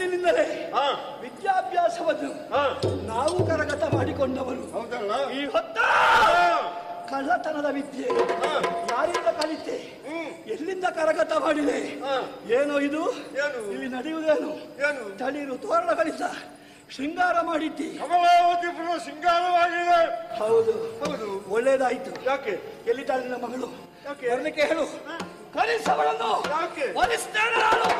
ಹುಟ್ಟಿನಿಂದಲೇ ಹಾ ವಿದ್ಯಾಭ್ಯಾಸವನ್ನು ಹಾ ನಾವು ಕರಗತ ಮಾಡಿಕೊಂಡವರು ಹೌದಲ್ಲ ಈ ಹೊತ್ತ ಹಾ, ಕಳ್ಳತನದ ವಿದ್ಯೆ ಹಾ, ಯಾರಿಂದ ಕಲಿತೆ ಹ್ಮ್ ಎಲ್ಲಿಂದ ಕರಗತ ಮಾಡಿದೆ ಹಾ. ಏನೋ ಇದು ಏನು? ಇಲ್ಲಿ ನಡೆಯುವುದೇನು ಏನು ತಳಿರು ತೋರಣಗಳಿಂದ ಶೃಂಗಾರ ಮಾಡಿದ್ದಿ ಕಮಲಾವತಿ ಪುರ ಶೃಂಗಾರವಾಗಿದೆ ಹೌದು ಹೌದು ಒಳ್ಳೇದಾಯ್ತು ಯಾಕೆ ಎಲ್ಲಿದ್ದಾಳೆ ನನ್ನ ಮಗಳು ಯಾಕೆ? ಬರ್ಲಿಕ್ಕೆ ಹೇಳು ಕಲಿಸವಳನ್ನು ಯಾಕೆ? ಒಲಿಸ್ತೇನೆ ನಾನು